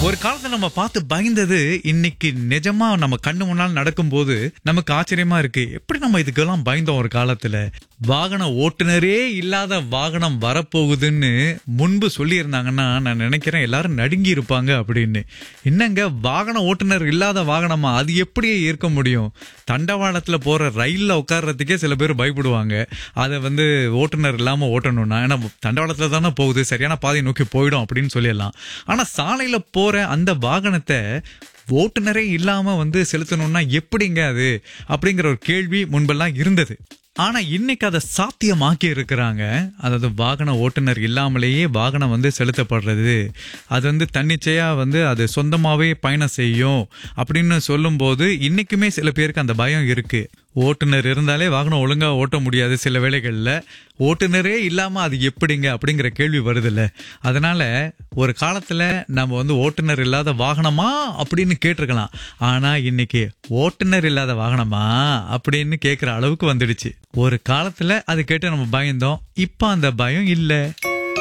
ஒரு காலத்துல நம்ம பார்த்து பயந்தது இன்னைக்கு நிஜமா நம்ம கண்ணு முன்னால் நடக்கும்போது நமக்கு ஆச்சரியமா இருக்கு எப்படி நம்ம இதுக்கெல்லாம் பயந்தோம் ஒரு காலத்துல வாகன ஓட்டுநரே இல்லாத வாகனம் வரப்போகுதுன்னு முன்பு சொல்லியிருந்தாங்கன்னா நான் நினைக்கிறேன் எல்லாரும் நடுங்கி இருப்பாங்க அப்படின்னு என்னங்க வாகன ஓட்டுநர் இல்லாத வாகனமா அது எப்படியே இருக்க முடியும் தண்டவாளத்துல போற ரயில்ல உட்கார்றதுக்கே சில பேர் பயப்படுவாங்க அதை வந்து ஓட்டுநர் இல்லாம ஓட்டணும்னா ஏன்னா தண்டவாளத்துல தானே போகுது சரியான பாதையை நோக்கி போயிடும் அப்படின்னு சொல்லிடலாம் ஆனா சாலையில போற அந்த வாகனத்தை ஓட்டுநரே இல்லாம வந்து செலுத்தணும்னா எப்படிங்க அது அப்படிங்கிற ஒரு கேள்வி முன்பெல்லாம் இருந்தது ஆனா இன்னைக்கு அதை சாத்தியமாக்கி இருக்கிறாங்க அதாவது வாகன ஓட்டுநர் இல்லாமலேயே வாகனம் வந்து செலுத்தப்படுறது அது வந்து தன்னிச்சையா வந்து அது சொந்தமாவே பயணம் செய்யும் அப்படின்னு சொல்லும்போது இன்னைக்குமே சில பேருக்கு அந்த பயம் இருக்கு ஓட்டுநர் இருந்தாலே வாகனம் ஒழுங்கா ஓட்ட முடியாது சில வேளைகள்ல ஓட்டுநரே இல்லாம அது எப்படிங்க அப்படிங்கிற கேள்வி வருதுல்ல அதனால ஒரு காலத்துல நம்ம வந்து ஓட்டுநர் இல்லாத வாகனமா அப்படின்னு கேட்டிருக்கலாம் ஆனா இன்னைக்கு ஓட்டுநர் இல்லாத வாகனமா அப்படின்னு கேக்குற அளவுக்கு வந்துடுச்சு ஒரு காலத்துல அது கேட்டு நம்ம பயந்தோம் இப்ப அந்த பயம் இல்ல